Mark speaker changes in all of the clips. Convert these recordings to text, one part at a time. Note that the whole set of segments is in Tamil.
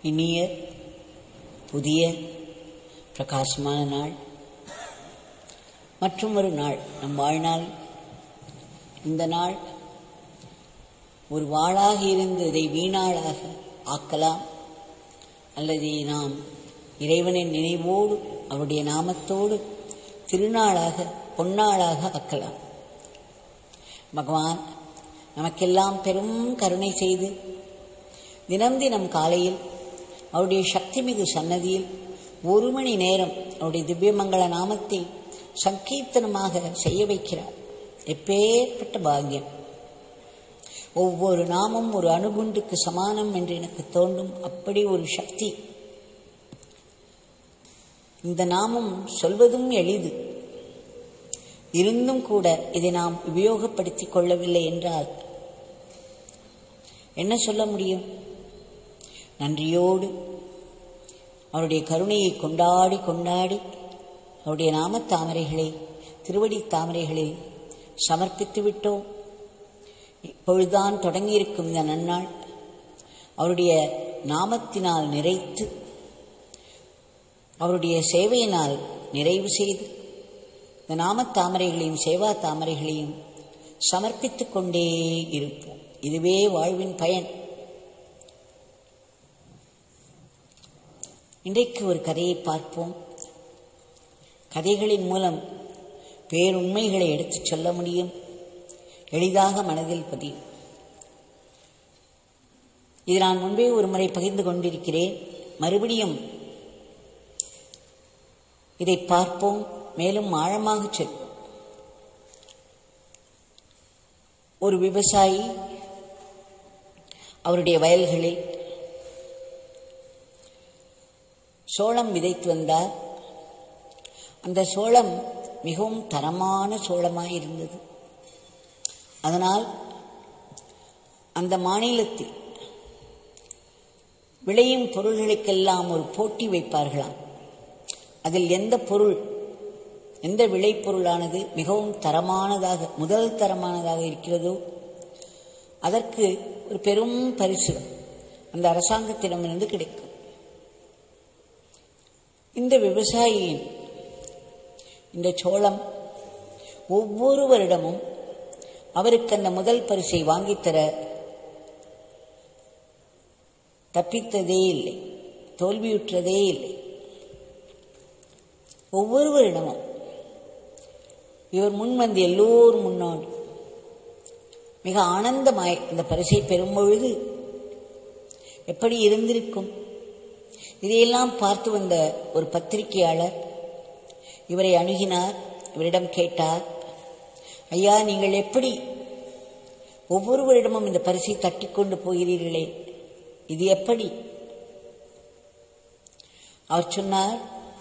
Speaker 1: இனிய புதிய பிரகாசமான நாள் மற்றும் ஒரு நாள் நம் வாழ்நாள் இந்த நாள் ஒரு வாளாக இருந்து இதை வீணாளாக ஆக்கலாம் அல்லது நாம் இறைவனின் நினைவோடு அவருடைய நாமத்தோடு திருநாளாக பொன்னாளாக ஆக்கலாம் பகவான் நமக்கெல்லாம் பெரும் கருணை செய்து தினம் தினம் காலையில் அவருடைய சக்திமிகு சன்னதியில் ஒரு மணி நேரம் அவருடைய திவ்யமங்கள நாமத்தை சங்கீர்த்தனமாக செய்ய வைக்கிறார் எப்பேற்பட்ட பாக்கியம் ஒவ்வொரு நாமும் ஒரு அணுகுண்டுக்கு சமானம் என்று எனக்கு தோன்றும் அப்படி ஒரு சக்தி இந்த நாமம் சொல்வதும் எளிது இருந்தும் கூட இதை நாம் உபயோகப்படுத்திக் கொள்ளவில்லை என்றால் என்ன சொல்ல முடியும் நன்றியோடு அவருடைய கருணையை கொண்டாடி கொண்டாடி அவருடைய நாமத் தாமரைகளை திருவடி தாமரைகளில் சமர்ப்பித்து விட்டோம் இப்பொழுதுதான் தொடங்கியிருக்கும் இந்த நன்னாள் அவருடைய நாமத்தினால் நிறைத்து அவருடைய சேவையினால் நிறைவு செய்து இந்த நாமத் தாமரைகளையும் சேவா தாமரைகளையும் சமர்ப்பித்துக் கொண்டே இருப்போம் இதுவே வாழ்வின் பயன் இன்றைக்கு ஒரு கதையை பார்ப்போம் கதைகளின் மூலம் பேருண்மைகளை எடுத்துச் சொல்ல முடியும் எளிதாக மனதில் பதியும் இது நான் முன்பே ஒரு முறை பகிர்ந்து கொண்டிருக்கிறேன் மறுபடியும் இதை பார்ப்போம் மேலும் ஆழமாக செல்வோம் ஒரு விவசாயி அவருடைய வயல்களில் சோளம் விதைத்து வந்தார் அந்த சோளம் மிகவும் தரமான சோளமாய் இருந்தது அதனால் அந்த மாநிலத்தில் விளையும் பொருள்களுக்கெல்லாம் ஒரு போட்டி வைப்பார்களாம் அதில் எந்த பொருள் எந்த விளைபொருளானது மிகவும் தரமானதாக முதல் தரமானதாக இருக்கிறதோ அதற்கு ஒரு பெரும் பரிசு அந்த அரசாங்கத்திடமிருந்து கிடைக்கும் இந்த விவசாயியின் இந்த சோளம் ஒவ்வொரு வருடமும் அவருக்கு அந்த முதல் பரிசை வாங்கித்தர தப்பித்ததே இல்லை தோல்வியுற்றதே இல்லை ஒவ்வொரு வருடமும் இவர் முன் வந்து எல்லோரும் முன்னோடு மிக ஆனந்தமாய் இந்த பரிசை பெறும் பொழுது எப்படி இருந்திருக்கும் இதையெல்லாம் பார்த்து வந்த ஒரு பத்திரிகையாளர் இவரை அணுகினார் இவரிடம் கேட்டார் ஐயா நீங்கள் எப்படி ஒவ்வொருவரிடமும் இந்த பரிசை தட்டிக்கொண்டு போகிறீர்களே இது எப்படி அவர் சொன்னார்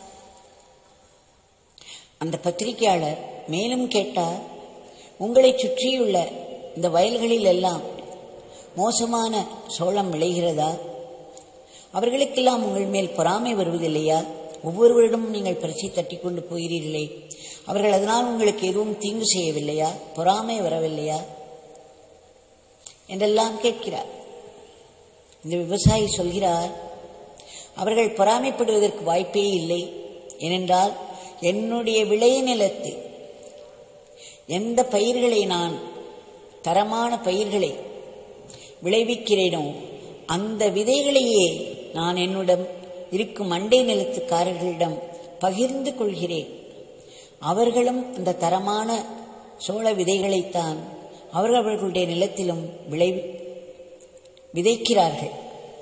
Speaker 1: அந்த பத்திரிகையாளர் மேலும் கேட்டார் உங்களை சுற்றியுள்ள இந்த வயல்களில் எல்லாம் மோசமான சோளம் விளைகிறதா அவர்களுக்கெல்லாம் உங்கள் மேல் பொறாமை வருவதில்லையா ஒவ்வொருவரிடமும் நீங்கள் பரிசை தட்டி கொண்டு போகிறீர்களே அவர்கள் அதனால் உங்களுக்கு எதுவும் தீங்கு செய்யவில்லையா பொறாமை வரவில்லையா என்றெல்லாம் கேட்கிறார் இந்த விவசாயி சொல்கிறார் அவர்கள் பொறாமைப்படுவதற்கு வாய்ப்பே இல்லை ஏனென்றால் என்னுடைய விளை நிலத்தில் எந்த பயிர்களை நான் தரமான பயிர்களை விளைவிக்கிறேனோ அந்த விதைகளையே நான் என்னுடன் இருக்கும் அண்டை நிலத்துக்காரர்களிடம் பகிர்ந்து கொள்கிறேன் அவர்களும் அந்த தரமான சோள விதைகளைத்தான் அவர்கள் அவர்களுடைய நிலத்திலும் விளை விதைக்கிறார்கள்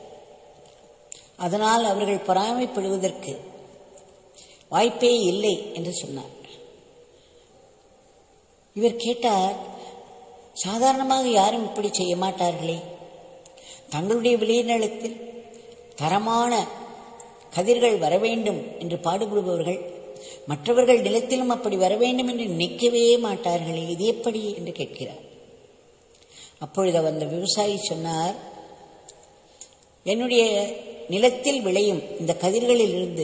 Speaker 1: அதனால் அவர்கள் பொறாமைப்படுவதற்கு வாய்ப்பே இல்லை என்று சொன்னார் இவர் கேட்டார் சாதாரணமாக யாரும் இப்படி செய்ய மாட்டார்களே தங்களுடைய விளைநிலத்தில் தரமான கதிர்கள் வர வேண்டும் என்று பாடுபடுபவர்கள் மற்றவர்கள் நிலத்திலும் அப்படி வர வேண்டும் என்று நினைக்கவே மாட்டார்களே இது எப்படி என்று கேட்கிறார் அப்பொழுது அந்த விவசாயி சொன்னார் என்னுடைய நிலத்தில் விளையும் இந்த கதிர்களில் இருந்து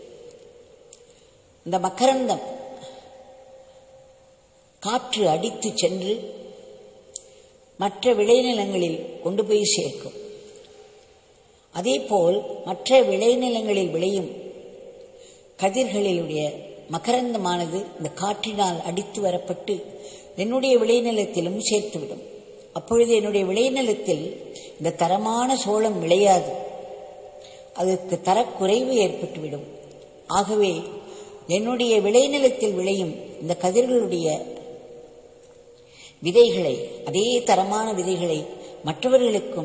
Speaker 1: இந்த மக்கரந்தம் காற்று அடித்து சென்று மற்ற விளைநிலங்களில் கொண்டு போய் சேர்க்கும் அதேபோல் மற்ற விளைநிலங்களில் விளையும் கதிர்களிலுடைய மகரந்தமானது இந்த காற்றினால் அடித்து வரப்பட்டு என்னுடைய விளைநிலத்திலும் சேர்த்துவிடும் அப்பொழுது என்னுடைய விளைநிலத்தில் இந்த தரமான சோளம் விளையாது அதற்கு தரக்குறைவு ஏற்பட்டுவிடும் ஆகவே என்னுடைய விளைநிலத்தில் விளையும் இந்த கதிர்களுடைய விதைகளை அதே தரமான விதைகளை மற்றவர்களுக்கும்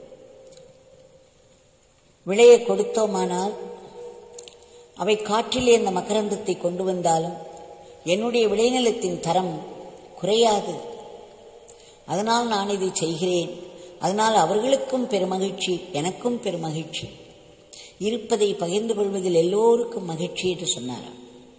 Speaker 1: விளைய கொடுத்தோமானால் அவை காற்றிலே அந்த மகரந்தத்தை கொண்டு வந்தாலும் என்னுடைய விளைநிலத்தின் தரம் குறையாது அதனால் நான் இதை செய்கிறேன் அதனால் அவர்களுக்கும் பெருமகிழ்ச்சி எனக்கும் பெருமகிழ்ச்சி இருப்பதை பகிர்ந்து கொள்வதில் எல்லோருக்கும் மகிழ்ச்சி என்று சொன்னாராம்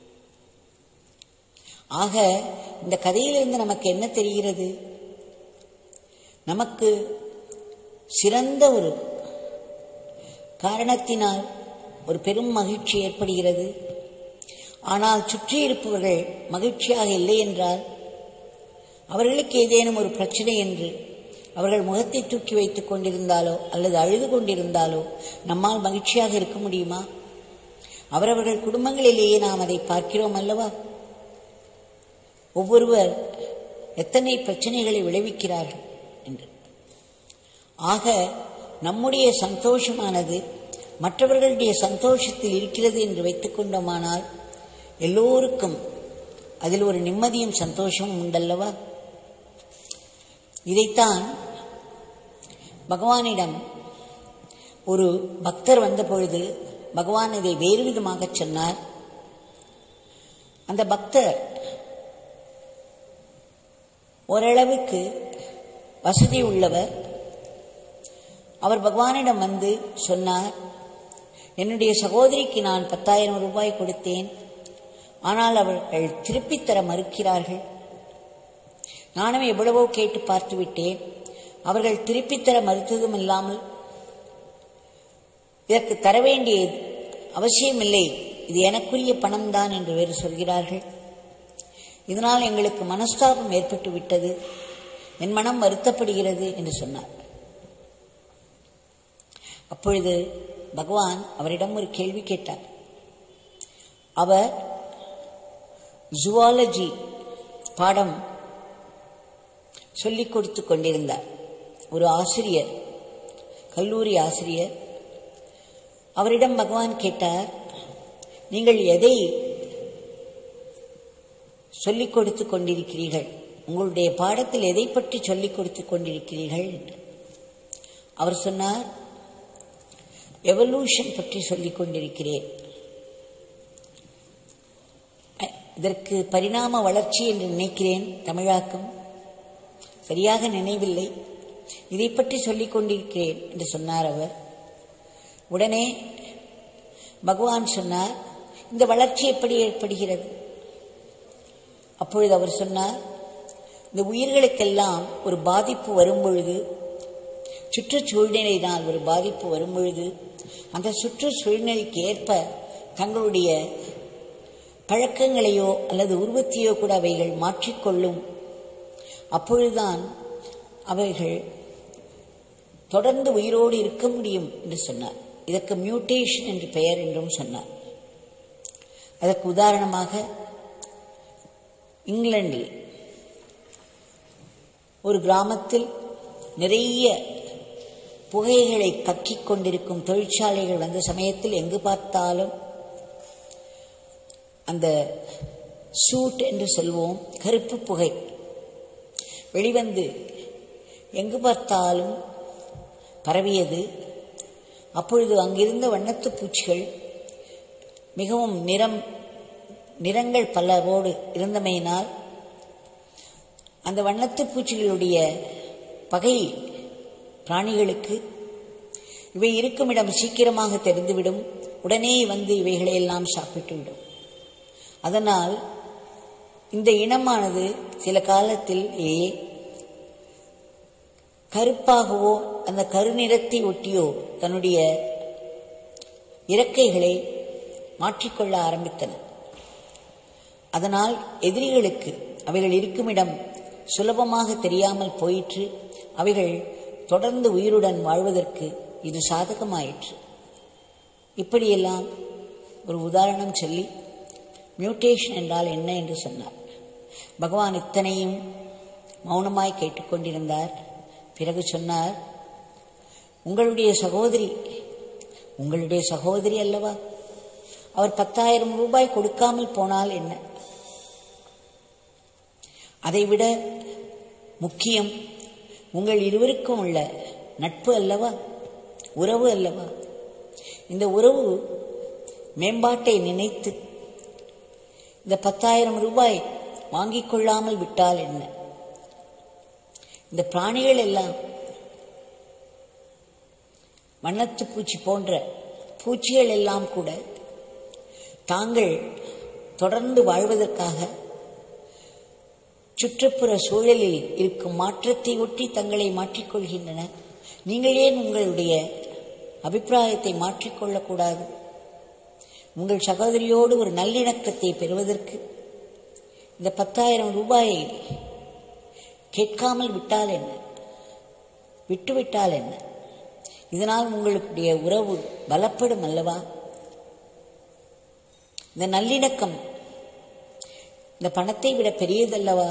Speaker 1: ஆக இந்த கதையிலிருந்து நமக்கு என்ன தெரிகிறது நமக்கு சிறந்த ஒரு காரணத்தினால் ஒரு பெரும் மகிழ்ச்சி ஏற்படுகிறது ஆனால் சுற்றி இருப்பவர்கள் மகிழ்ச்சியாக இல்லை என்றால் அவர்களுக்கு ஏதேனும் ஒரு பிரச்சனை என்று அவர்கள் முகத்தை தூக்கி வைத்துக் கொண்டிருந்தாலோ அல்லது அழுது கொண்டிருந்தாலோ நம்மால் மகிழ்ச்சியாக இருக்க முடியுமா அவரவர்கள் குடும்பங்களிலேயே நாம் அதை பார்க்கிறோம் அல்லவா ஒவ்வொருவர் எத்தனை பிரச்சனைகளை விளைவிக்கிறார்கள் என்று ஆக நம்முடைய சந்தோஷமானது மற்றவர்களுடைய சந்தோஷத்தில் இருக்கிறது என்று வைத்துக் கொண்டோமானால் எல்லோருக்கும் அதில் ஒரு நிம்மதியும் சந்தோஷமும் உண்டல்லவா இதைத்தான் பகவானிடம் ஒரு பக்தர் வந்தபொழுது பகவான் இதை வேறு விதமாக சொன்னார் அந்த பக்தர் ஓரளவுக்கு வசதி உள்ளவர் அவர் பகவானிடம் வந்து சொன்னார் என்னுடைய சகோதரிக்கு நான் பத்தாயிரம் ரூபாய் கொடுத்தேன் ஆனால் அவர்கள் திருப்பித் தர மறுக்கிறார்கள் நானும் எவ்வளவோ கேட்டு பார்த்து விட்டேன் அவர்கள் திருப்பித் தர மறுத்ததும் இல்லாமல் இதற்கு தர வேண்டிய அவசியமில்லை இது எனக்குரிய பணம்தான் என்று வேறு சொல்கிறார்கள் இதனால் எங்களுக்கு மனஸ்தாபம் ஏற்பட்டு விட்டது என் மனம் வருத்தப்படுகிறது என்று சொன்னார் அப்பொழுது பகவான் அவரிடம் ஒரு கேள்வி கேட்டார் அவர் ஜுவாலஜி பாடம் சொல்லிக் கொடுத்து கொண்டிருந்தார் ஒரு ஆசிரியர் கல்லூரி ஆசிரியர் அவரிடம் பகவான் கேட்டார் நீங்கள் எதை சொல்லிக் கொடுத்து கொண்டிருக்கிறீர்கள் உங்களுடைய பாடத்தில் எதை பற்றி சொல்லிக் கொடுத்து கொண்டிருக்கிறீர்கள் என்று அவர் சொன்னார் எவல்யூஷன் பற்றி சொல்லிக் கொண்டிருக்கிறேன் இதற்கு பரிணாம வளர்ச்சி என்று நினைக்கிறேன் தமிழாக்கம் சரியாக நினைவில்லை இதை பற்றி சொல்லிக் கொண்டிருக்கிறேன் என்று சொன்னார் அவர் உடனே பகவான் சொன்னார் இந்த வளர்ச்சி எப்படி ஏற்படுகிறது அப்பொழுது அவர் சொன்னார் இந்த உயிர்களுக்கெல்லாம் ஒரு பாதிப்பு வரும்பொழுது சுற்றுச்சூழ்நிலையினால் ஒரு பாதிப்பு வரும்பொழுது அந்த சுற்றுச்சூழ்நிலைக்கு ஏற்ப தங்களுடைய பழக்கங்களையோ அல்லது உருவத்தையோ கூட அவைகள் மாற்றிக்கொள்ளும் அப்பொழுதுதான் அவைகள் தொடர்ந்து உயிரோடு இருக்க முடியும் என்று சொன்னார் இதற்கு மியூட்டேஷன் என்று பெயர் என்றும் சொன்னார் அதற்கு உதாரணமாக இங்கிலாந்தில் ஒரு கிராமத்தில் நிறைய புகைகளை கக்கிக் கொண்டிருக்கும் தொழிற்சாலைகள் வந்த சமயத்தில் எங்கு பார்த்தாலும் அந்த சூட் என்று சொல்வோம் கருப்பு புகை வெளிவந்து எங்கு பார்த்தாலும் பரவியது அப்பொழுது அங்கிருந்த வண்ணத்து பூச்சிகள் மிகவும் நிறம் நிறங்கள் பலவோடு இருந்தமையினால் அந்த வண்ணத்து பூச்சிகளுடைய பகை பிராணிகளுக்கு இவை இருக்கும் இடம் சீக்கிரமாக தெரிந்துவிடும் உடனே வந்து இவைகளை எல்லாம் சாப்பிட்டுவிடும் அதனால் இந்த இனமானது சில காலத்திலேயே கருப்பாகவோ அந்த கருநிறத்தை ஒட்டியோ தன்னுடைய இறக்கைகளை மாற்றிக்கொள்ள ஆரம்பித்தன அதனால் எதிரிகளுக்கு அவைகள் இருக்குமிடம் சுலபமாக தெரியாமல் போயிற்று அவைகள் தொடர்ந்து உயிருடன் வாழ்வதற்கு இது சாதகமாயிற்று இப்படியெல்லாம் ஒரு உதாரணம் சொல்லி மியூட்டேஷன் என்றால் என்ன என்று சொன்னார் பகவான் இத்தனையும் மௌனமாய் கேட்டுக்கொண்டிருந்தார் பிறகு சொன்னார் உங்களுடைய சகோதரி உங்களுடைய சகோதரி அல்லவா அவர் பத்தாயிரம் ரூபாய் கொடுக்காமல் போனால் என்ன அதைவிட முக்கியம் உங்கள் இருவருக்கும் உள்ள நட்பு அல்லவா உறவு அல்லவா இந்த உறவு மேம்பாட்டை நினைத்து இந்த பத்தாயிரம் ரூபாய் வாங்கிக் கொள்ளாமல் விட்டால் என்ன இந்த பிராணிகள் எல்லாம் வண்ணத்து பூச்சி போன்ற பூச்சிகள் எல்லாம் கூட தாங்கள் தொடர்ந்து வாழ்வதற்காக சுற்றுப்புற சூழலில் இருக்கும் மாற்றத்தை ஒட்டி தங்களை மாற்றிக்கொள்கின்றன நீங்கள் ஏன் உங்களுடைய அபிப்பிராயத்தை மாற்றிக்கொள்ளக்கூடாது உங்கள் சகோதரியோடு ஒரு நல்லிணக்கத்தை பெறுவதற்கு இந்த பத்தாயிரம் ரூபாயை கேட்காமல் விட்டால் என்ன விட்டுவிட்டால் என்ன இதனால் உங்களுடைய உறவு பலப்படும் அல்லவா இந்த நல்லிணக்கம் இந்த பணத்தை விட பெரியதல்லவா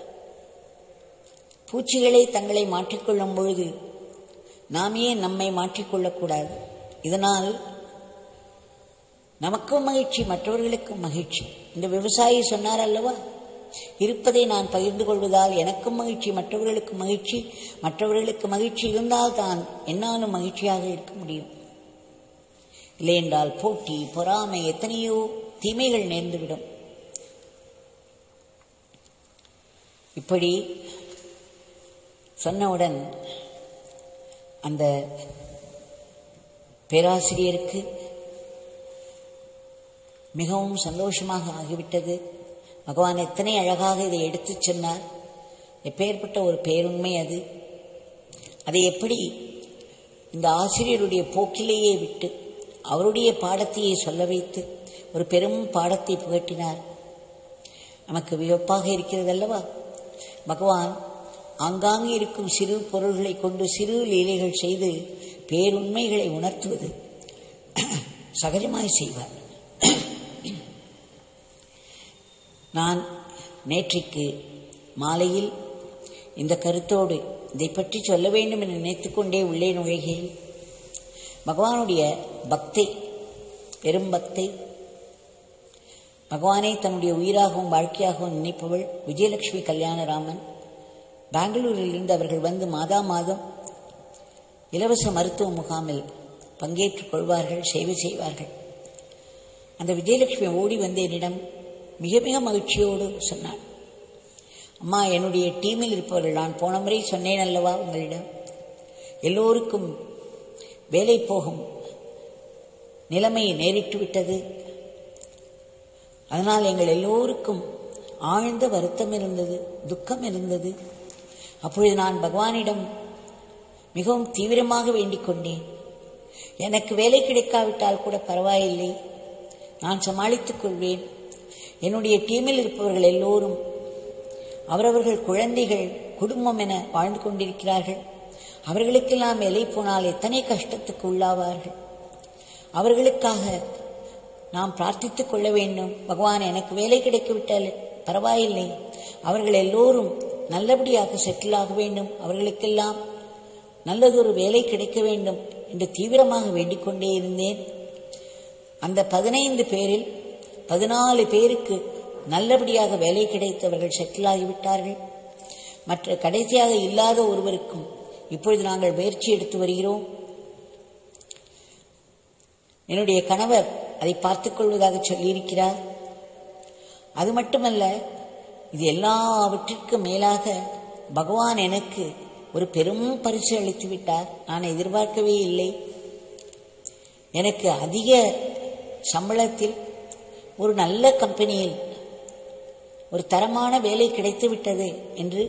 Speaker 1: பூச்சிகளை தங்களை மாற்றிக்கொள்ளும் பொழுது நாம் ஏன் நம்மை மாற்றிக்கொள்ளக்கூடாது இதனால் நமக்கும் மகிழ்ச்சி மற்றவர்களுக்கும் மகிழ்ச்சி இந்த விவசாயி சொன்னார் அல்லவா இருப்பதை நான் பகிர்ந்து கொள்வதால் எனக்கும் மகிழ்ச்சி மற்றவர்களுக்கும் மகிழ்ச்சி மற்றவர்களுக்கு மகிழ்ச்சி இருந்தால் தான் என்னாலும் மகிழ்ச்சியாக இருக்க முடியும் இல்லையென்றால் போட்டி பொறாமை எத்தனையோ தீமைகள் நேர்ந்துவிடும் இப்படி சொன்னவுடன் அந்த பேராசிரியருக்கு மிகவும் சந்தோஷமாக ஆகிவிட்டது பகவான் எத்தனை அழகாக இதை எடுத்துச் சொன்னார் எப்பேற்பட்ட ஒரு பேருண்மை அது அதை எப்படி இந்த ஆசிரியருடைய போக்கிலேயே விட்டு அவருடைய பாடத்தையே சொல்ல வைத்து ஒரு பெரும் பாடத்தை புகட்டினார் நமக்கு வியப்பாக இருக்கிறது அல்லவா பகவான் ஆங்காங்கே இருக்கும் சிறு பொருள்களை கொண்டு சிறு லீலைகள் செய்து பேருண்மைகளை உணர்த்துவது சகஜமாய் செய்வார் நான் நேற்றைக்கு மாலையில் இந்த கருத்தோடு இதை பற்றி சொல்ல வேண்டும் என்று நினைத்துக்கொண்டே உள்ளே நுழைகையில் பகவானுடைய பக்தை பெரும் பக்தை பகவானை தன்னுடைய உயிராகவும் வாழ்க்கையாகவும் நினைப்பவள் விஜயலட்சுமி கல்யாணராமன் பெங்களூரிலிருந்து அவர்கள் வந்து மாதா மாதம் இலவச மருத்துவ முகாமில் பங்கேற்றுக் கொள்வார்கள் சேவை செய்வார்கள் அந்த விஜயலட்சுமி ஓடி வந்து என்னிடம் மிக மிக மகிழ்ச்சியோடு சொன்னாள் அம்மா என்னுடைய டீமில் இருப்பவர்கள் நான் போன முறை சொன்னேன் அல்லவா உங்களிடம் எல்லோருக்கும் வேலை போகும் நிலைமை நேரிட்டு விட்டது அதனால் எங்கள் எல்லோருக்கும் ஆழ்ந்த வருத்தம் இருந்தது துக்கம் இருந்தது அப்பொழுது நான் பகவானிடம் மிகவும் தீவிரமாக வேண்டிக் கொண்டேன் எனக்கு வேலை கிடைக்காவிட்டால் கூட பரவாயில்லை நான் சமாளித்துக் கொள்வேன் என்னுடைய டீமில் இருப்பவர்கள் எல்லோரும் அவரவர்கள் குழந்தைகள் குடும்பம் என வாழ்ந்து கொண்டிருக்கிறார்கள் அவர்களுக்கெல்லாம் வேலை போனால் எத்தனை கஷ்டத்துக்கு உள்ளாவார்கள் அவர்களுக்காக நாம் பிரார்த்தித்துக் கொள்ள வேண்டும் பகவான் எனக்கு வேலை கிடைக்கிவிட்டால் பரவாயில்லை அவர்கள் எல்லோரும் நல்லபடியாக செட்டில் ஆக வேண்டும் அவர்களுக்கெல்லாம் நல்லதொரு வேலை கிடைக்க வேண்டும் என்று தீவிரமாக வேண்டிக் கொண்டே இருந்தேன் அந்த பதினைந்து பேரில் பதினாலு பேருக்கு நல்லபடியாக வேலை கிடைத்தவர்கள் செட்டில் ஆகிவிட்டார்கள் மற்ற கடைசியாக இல்லாத ஒருவருக்கும் இப்பொழுது நாங்கள் முயற்சி எடுத்து வருகிறோம் என்னுடைய கணவர் அதை பார்த்துக் கொள்வதாக சொல்லியிருக்கிறார் அது மட்டுமல்ல இது எல்லாவற்றிற்கும் மேலாக பகவான் எனக்கு ஒரு பெரும் பரிசு அளித்து விட்டார் நான் எதிர்பார்க்கவே இல்லை எனக்கு அதிக சம்பளத்தில் ஒரு நல்ல கம்பெனியில் ஒரு தரமான வேலை கிடைத்து விட்டது என்று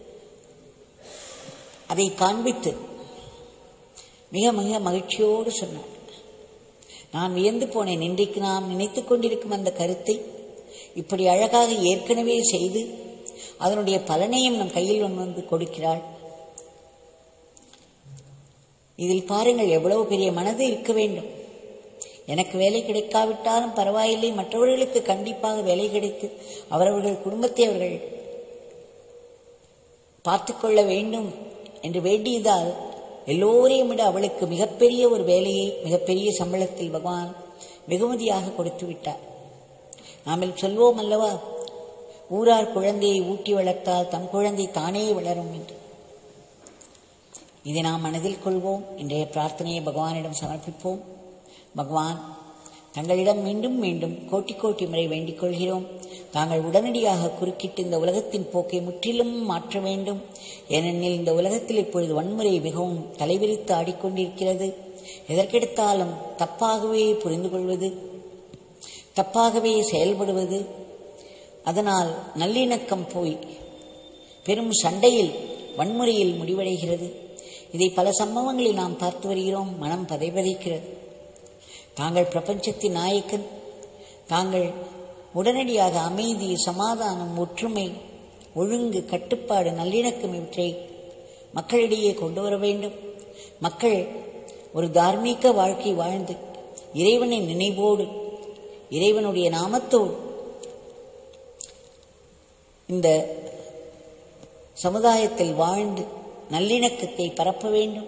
Speaker 1: அதை காண்பித்து மிக மிக மகிழ்ச்சியோடு சொன்னார் நான் வியந்து போனேன் இன்றைக்கு நாம் நினைத்துக் கொண்டிருக்கும் அந்த கருத்தை இப்படி அழகாக ஏற்கனவே செய்து அதனுடைய பலனையும் நம் கையில் கொண்டு வந்து கொடுக்கிறாள் இதில் பாருங்கள் எவ்வளவு பெரிய மனது இருக்க வேண்டும் எனக்கு வேலை கிடைக்காவிட்டாலும் பரவாயில்லை மற்றவர்களுக்கு கண்டிப்பாக வேலை கிடைத்து அவரவர்கள் குடும்பத்தை அவர்கள் பார்த்துக்கொள்ள வேண்டும் என்று வேண்டியதால் எல்லோரையும் விட அவளுக்கு மிகப்பெரிய ஒரு வேலையை மிகப்பெரிய சம்பளத்தில் பகவான் வெகுமதியாக கொடுத்து விட்டார் நாமல் சொல்வோம் அல்லவா ஊரார் குழந்தையை ஊட்டி வளர்த்தால் தம் குழந்தை தானே வளரும் என்று இதை நாம் மனதில் கொள்வோம் இன்றைய பிரார்த்தனையை பகவானிடம் சமர்ப்பிப்போம் பகவான் தங்களிடம் மீண்டும் மீண்டும் கோட்டி கோட்டி முறை வேண்டிக் கொள்கிறோம் தாங்கள் உடனடியாக குறுக்கிட்டு இந்த உலகத்தின் போக்கை முற்றிலும் மாற்ற வேண்டும் ஏனெனில் இந்த உலகத்தில் இப்பொழுது வன்முறை மிகவும் தலைவிரித்து ஆடிக்கொண்டிருக்கிறது எதற்கெடுத்தாலும் தப்பாகவே புரிந்து கொள்வது தப்பாகவே செயல்படுவது அதனால் நல்லிணக்கம் போய் பெரும் சண்டையில் வன்முறையில் முடிவடைகிறது இதை பல சம்பவங்களில் நாம் பார்த்து வருகிறோம் மனம் பதைபதைக்கிறது தாங்கள் பிரபஞ்சத்தின் நாயக்கன் தாங்கள் உடனடியாக அமைதி சமாதானம் ஒற்றுமை ஒழுங்கு கட்டுப்பாடு நல்லிணக்கம் இவற்றை மக்களிடையே கொண்டு வர வேண்டும் மக்கள் ஒரு தார்மீக வாழ்க்கை வாழ்ந்து இறைவனை நினைவோடு இறைவனுடைய நாமத்தோடு இந்த சமுதாயத்தில் வாழ்ந்து நல்லிணக்கத்தை பரப்ப வேண்டும்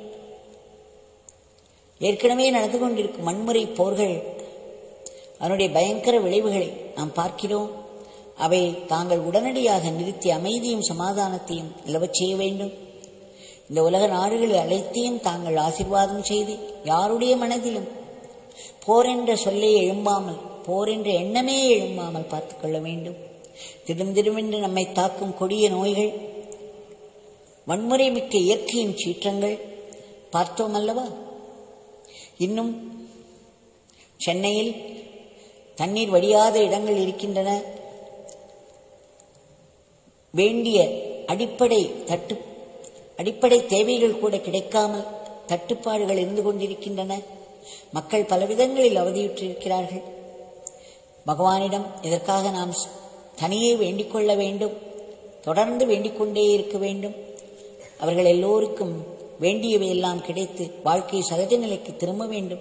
Speaker 1: ஏற்கனவே நடந்து கொண்டிருக்கும் வன்முறை போர்கள் அதனுடைய பயங்கர விளைவுகளை நாம் பார்க்கிறோம் அவை தாங்கள் உடனடியாக நிறுத்தி அமைதியும் சமாதானத்தையும் நிலவச் செய்ய வேண்டும் இந்த உலக நாடுகளை அழைத்தையும் தாங்கள் ஆசிர்வாதம் செய்து யாருடைய மனதிலும் போர் என்ற சொல்லே எழும்பாமல் போர் என்ற எண்ணமே எழும்பாமல் பார்த்துக் கொள்ள வேண்டும் திடும் திடுமென்று நம்மை தாக்கும் கொடிய நோய்கள் வன்முறை மிக்க இயற்கையின் சீற்றங்கள் பார்த்தோம் அல்லவா இன்னும் சென்னையில் தண்ணீர் வடியாத இடங்கள் இருக்கின்றன வேண்டிய அடிப்படை தட்டு அடிப்படை தேவைகள் கூட கிடைக்காமல் தட்டுப்பாடுகள் இருந்து கொண்டிருக்கின்றன மக்கள் பலவிதங்களில் அவதியுற்றிருக்கிறார்கள் பகவானிடம் இதற்காக நாம் தனியே வேண்டிக் கொள்ள வேண்டும் தொடர்ந்து வேண்டிக் கொண்டே இருக்க வேண்டும் அவர்கள் எல்லோருக்கும் வேண்டியவை எல்லாம் கிடைத்து வாழ்க்கை சகஜ நிலைக்கு திரும்ப வேண்டும்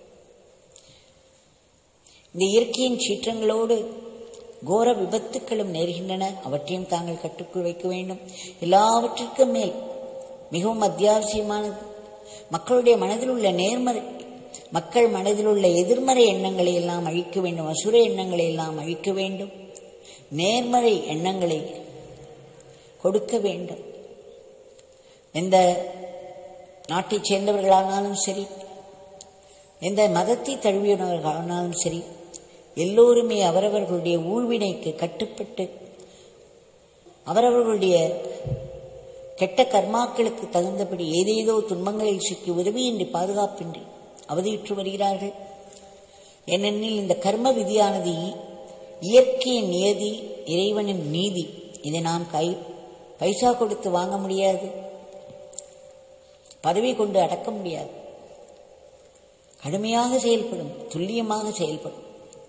Speaker 1: இந்த இயற்கையின் சீற்றங்களோடு கோர விபத்துக்களும் நேர்கின்றன அவற்றையும் தாங்கள் கட்டுக்குள் வைக்க வேண்டும் எல்லாவற்றிற்கும் மேல் மிகவும் அத்தியாவசியமானது மக்களுடைய மனதில் உள்ள நேர்மறை மக்கள் மனதில் உள்ள எதிர்மறை எண்ணங்களை எல்லாம் அழிக்க வேண்டும் அசுர எண்ணங்களை எல்லாம் அழிக்க வேண்டும் நேர்மறை எண்ணங்களை கொடுக்க வேண்டும் எந்த நாட்டைச் சேர்ந்தவர்களானாலும் சரி எந்த மதத்தை தழுவியவர்களானாலும் சரி எல்லோருமே அவரவர்களுடைய ஊழ்வினைக்கு கட்டுப்பட்டு அவரவர்களுடைய கெட்ட கர்மாக்களுக்கு தகுந்தபடி ஏதேதோ துன்பங்களில் சிக்கி உதவியின்றி பாதுகாப்பின்றி அவதியுற்று வருகிறார்கள் ஏனெனில் இந்த கர்ம விதியானது இயற்கையின் நியதி இறைவனின் நீதி இதை நாம் கை பைசா கொடுத்து வாங்க முடியாது பதவி கொண்டு அடக்க முடியாது கடுமையாக செயல்படும் துல்லியமாக செயல்படும்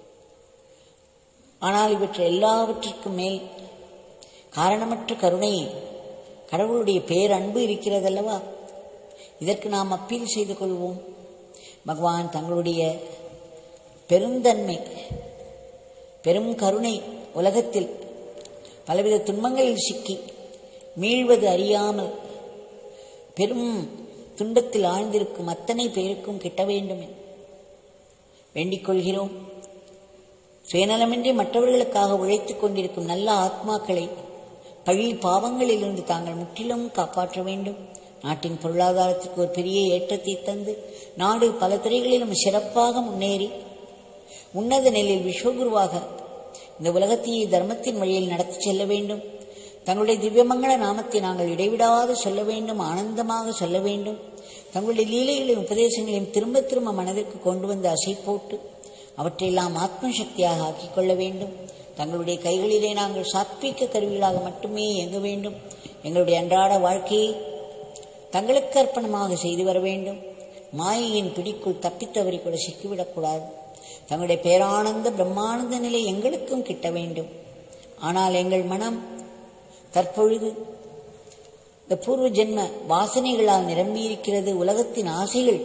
Speaker 1: ஆனால் இவற்றை எல்லாவற்றிற்கும் மேல் காரணமற்ற கருணை கடவுளுடைய பேரன்பு இருக்கிறதல்லவா இதற்கு நாம் அப்பீல் செய்து கொள்வோம் பகவான் தங்களுடைய பெருந்தன்மை பெரும் கருணை உலகத்தில் பலவித துன்பங்களில் சிக்கி மீள்வது அறியாமல் பெரும் துன்பத்தில் ஆழ்ந்திருக்கும் அத்தனை பேருக்கும் கிட்ட வேண்டும் என வேண்டிக் கொள்கிறோம் சுயநலமின்றி மற்றவர்களுக்காக உழைத்துக் கொண்டிருக்கும் நல்ல ஆத்மாக்களை பழி பாவங்களிலிருந்து தாங்கள் முற்றிலும் காப்பாற்ற வேண்டும் நாட்டின் பொருளாதாரத்துக்கு ஒரு பெரிய ஏற்றத்தை தந்து நாடு பல துறைகளிலும் சிறப்பாக முன்னேறி உன்னத நிலையில் விஸ்வகுருவாக இந்த உலகத்தையே தர்மத்தின் வழியில் நடத்தி செல்ல வேண்டும் தங்களுடைய திவ்யமங்கள நாமத்தை நாங்கள் இடைவிடாது சொல்ல வேண்டும் ஆனந்தமாக சொல்ல வேண்டும் தங்களுடைய லீலைகளையும் உபதேசங்களையும் திரும்ப திரும்ப மனதிற்கு கொண்டு வந்து அசை போட்டு அவற்றையெல்லாம் ஆத்ம சக்தியாக ஆக்கிக் கொள்ள வேண்டும் தங்களுடைய கைகளிலே நாங்கள் சாத்வீக கருவிகளாக மட்டுமே இயங்க வேண்டும் எங்களுடைய அன்றாட வாழ்க்கையை தங்களுக்கு அர்ப்பணமாக செய்து வர வேண்டும் மாயையின் பிடிக்குள் தப்பித்தவரை கூட சிக்கிவிடக்கூடாது தங்களுடைய பேரானந்த பிரம்மானந்த நிலை எங்களுக்கும் கிட்ட வேண்டும் ஆனால் எங்கள் மனம் தற்பொழுது இந்த பூர்வ ஜென்ம வாசனைகளால் நிரம்பியிருக்கிறது உலகத்தின் ஆசைகள்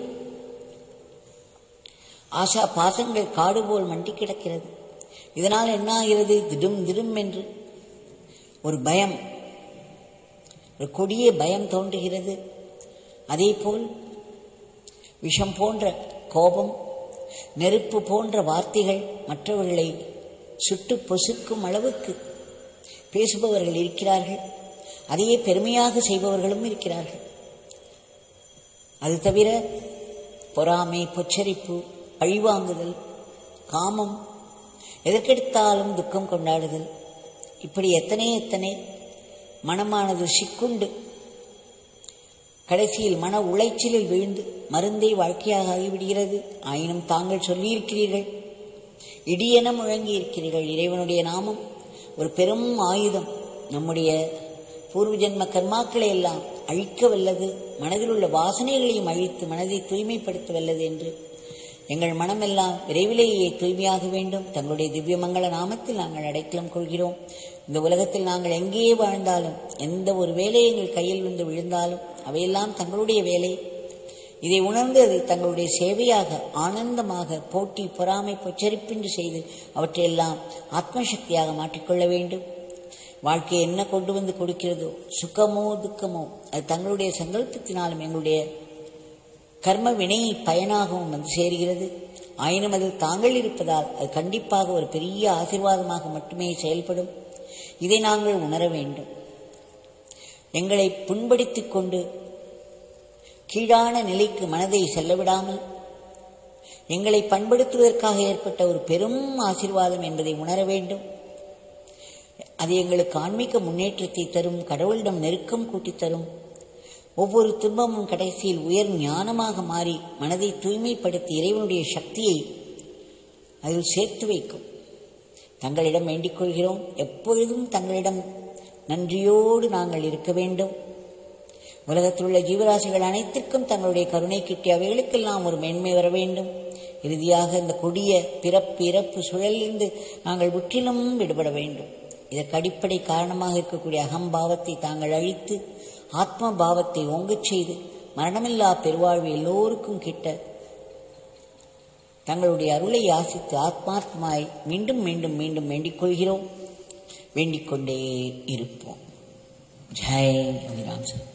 Speaker 1: ஆசா பாசங்கள் காடு போல் மண்டி கிடக்கிறது இதனால் என்ன ஆகிறது திடும் திடும் என்று ஒரு பயம் ஒரு கொடிய பயம் தோன்றுகிறது அதே போல் விஷம் போன்ற கோபம் நெருப்பு போன்ற வார்த்தைகள் மற்றவர்களை சுட்டு பொசுக்கும் அளவுக்கு பேசுபவர்கள் இருக்கிறார்கள் அதையே பெருமையாக செய்பவர்களும் இருக்கிறார்கள் அது தவிர பொறாமை பொச்சரிப்பு பழிவாங்குதல் காமம் எதற்கெடுத்தாலும் துக்கம் கொண்டாடுதல் இப்படி எத்தனை எத்தனை மனமானது சிக்குண்டு கடைசியில் மன உளைச்சலில் விழுந்து மருந்தே வாழ்க்கையாக ஆகிவிடுகிறது ஆயினும் தாங்கள் சொல்லியிருக்கிறீர்கள் இடியென முழங்கி இருக்கிறீர்கள் இறைவனுடைய நாமம் ஒரு பெரும் ஆயுதம் நம்முடைய பூர்வ ஜென்ம கர்மாக்களை எல்லாம் அழிக்க வல்லது மனதில் உள்ள வாசனைகளையும் அழித்து மனதை தூய்மைப்படுத்த வல்லது என்று எங்கள் மனமெல்லாம் விரைவிலேயே தூய்மையாக வேண்டும் தங்களுடைய திவ்யமங்கள நாமத்தில் நாங்கள் அடைக்கலம் கொள்கிறோம் இந்த உலகத்தில் நாங்கள் எங்கே வாழ்ந்தாலும் எந்த ஒரு வேலை எங்கள் கையில் வந்து விழுந்தாலும் அவையெல்லாம் தங்களுடைய வேலை இதை உணர்ந்து அதை தங்களுடைய சேவையாக ஆனந்தமாக போட்டி பொறாமை பொச்சரிப்பின்றி செய்து அவற்றையெல்லாம் ஆத்மசக்தியாக மாற்றிக்கொள்ள வேண்டும் வாழ்க்கை என்ன கொண்டு வந்து கொடுக்கிறதோ சுகமோ துக்கமோ அது தங்களுடைய சங்கல்பத்தினாலும் எங்களுடைய கர்ம வினை பயனாகவும் வந்து சேர்கிறது ஆயினும் அதில் தாங்கள் இருப்பதால் அது கண்டிப்பாக ஒரு பெரிய ஆசீர்வாதமாக மட்டுமே செயல்படும் இதை நாங்கள் உணர வேண்டும் எங்களை புண்படுத்திக் கொண்டு கீழான நிலைக்கு மனதை செல்லவிடாமல் எங்களை பண்படுத்துவதற்காக ஏற்பட்ட ஒரு பெரும் ஆசீர்வாதம் என்பதை உணர வேண்டும் அது எங்களுக்கு ஆன்மீக முன்னேற்றத்தை தரும் கடவுளிடம் நெருக்கம் கூட்டித் தரும் ஒவ்வொரு துன்பமும் கடைசியில் உயர் ஞானமாக மாறி மனதை தூய்மைப்படுத்தி இறைவனுடைய சக்தியை அதில் சேர்த்து வைக்கும் தங்களிடம் வேண்டிக் கொள்கிறோம் எப்பொழுதும் தங்களிடம் நன்றியோடு நாங்கள் இருக்க வேண்டும் உலகத்தில் உள்ள ஜீவராசிகள் அனைத்திற்கும் தங்களுடைய கருணை கிட்டி அவைகளுக்கெல்லாம் ஒரு மேன்மை வர வேண்டும் இறுதியாக இந்த கொடிய பிறப்பு இறப்பு சுழலிருந்து நாங்கள் முற்றிலும் விடுபட வேண்டும் இதற்கு அடிப்படை காரணமாக இருக்கக்கூடிய அகம்பாவத்தை தாங்கள் அழித்து ஆத்ம பாவத்தை ஓங்கச் செய்து மரணமில்லா பெருவாழ்வு எல்லோருக்கும் கிட்ட தங்களுடைய அருளை யாசித்து ஆத்மாத்மாய் மீண்டும் மீண்டும் மீண்டும் வேண்டிக் கொள்கிறோம் வேண்டிக் கொண்டே இருப்போம் ஜெய் அபிராம் சார்